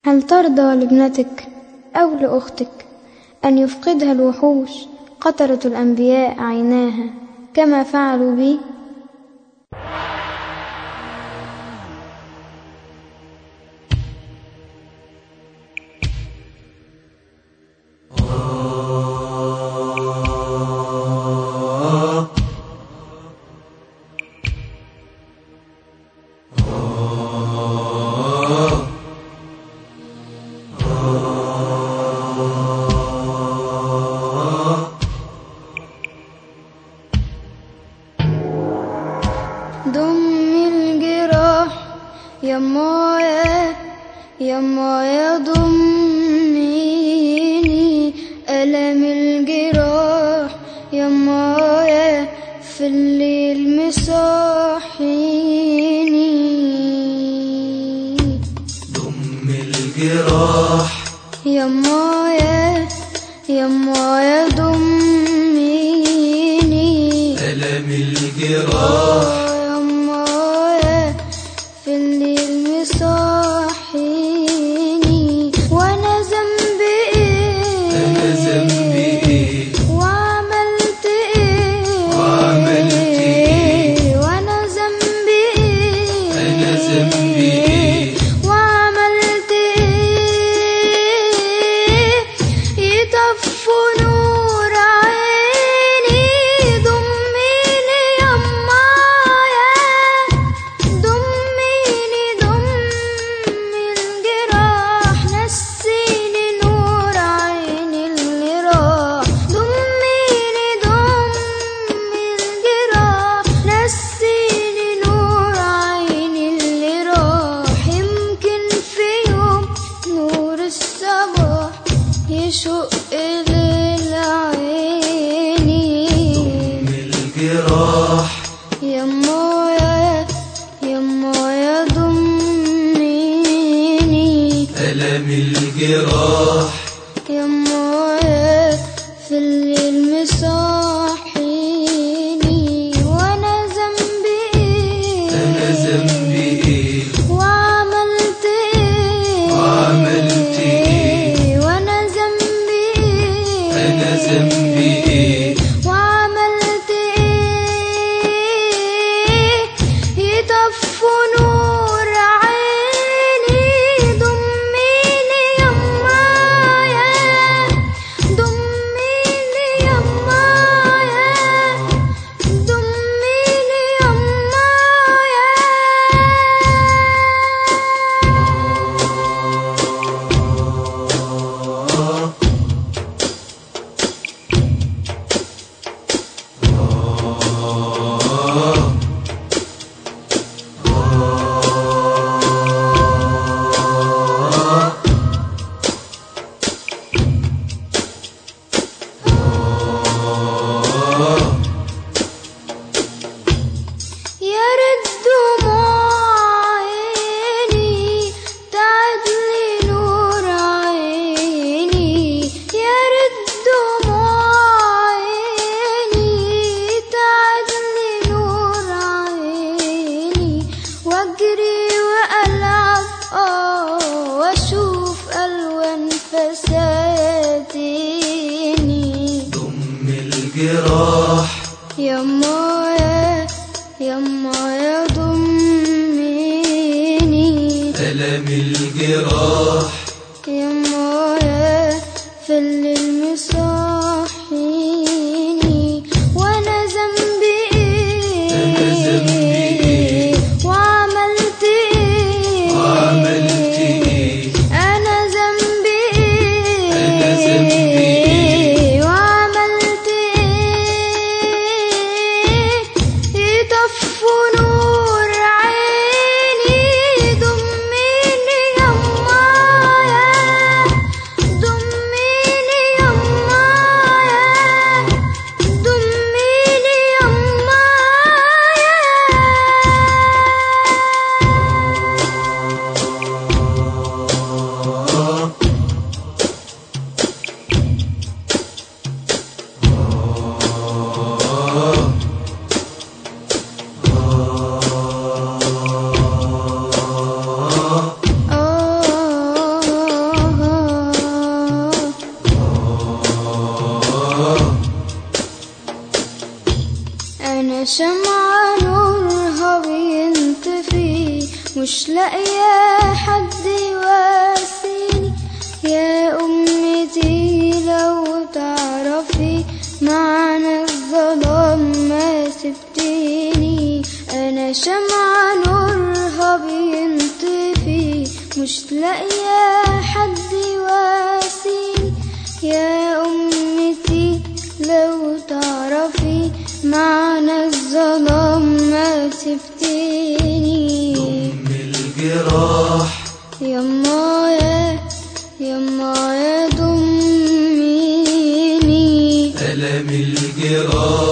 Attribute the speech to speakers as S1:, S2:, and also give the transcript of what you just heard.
S1: هل ترضى لابنتك أو لأختك أن يفقدها الوحوش قطرة الأنبياء عيناها كما فعلوا بي ضم الجراح يا مايا يا مايا ضميني ألم الجراح يا مايا في الليل مصاحيني
S2: ضم الجراح
S1: يا مايا يا مايا ضميني
S2: ألم الجراح
S1: يا مايا في الليل مصاحيني وانا ذنبي ايه
S2: أنا ذنبي إيه
S1: وعملت ايه
S2: وعملت إيه؟
S1: وانا ذنبي ايه
S2: أنا ذنبي إيه
S1: وعملت ايه يطفوا نور عيني ضميني يمايا ضميني ضمي الجراح نسيني نور عيني اللي راح ضميني ضمي الجراح نسيني نور عيني اللي راح يمكن في يوم نور الصباح يشق ليل عيني
S2: ضم الجراح
S1: يا مويا يا مويا ضميني
S2: ألم الجراح
S1: يا مويا في الليل مصاحيني وانا ذنبي ايه
S2: أنا ذنبي إيه
S1: وعملت ايه
S2: وعملت إيه؟
S1: وانا ذنبي ايه
S2: أنا ذنبي إيه
S1: وعملت ايه يطفوا نور عيني ضميني يمايا ضميني يمايا ضميني يمايا يا ريت دموع عيني تعدلي نور عيني يا ريت دموع عيني تعدلي نور عيني واجري والعب اه واشوف الوان فساتيني
S2: ضم الجراح
S1: يا مايا يا مايا ضميني
S2: ألم الجراح
S1: يا مايا في الليل مصاحيني وانا ذنبي ايه
S2: أنا ذنبي إيه
S1: وعملت ايه
S2: وعملت إيه
S1: انا ذنبي ايه
S2: أنا ذنبي إيه
S1: وعملت ايه يطفوا نور عيني ضميني يمايا لاقية حد يواسيني يا أمتي لو تعرفي معنى الظلام ما سبتيني أنا شمعة نورها بينطفي مش لاقية حد يواسيني يا أمتي لو تعرفي معنى الظلام ما سبتيني
S2: ضم الجراح
S1: يما يا يما يا ضميني
S2: ألم الجراح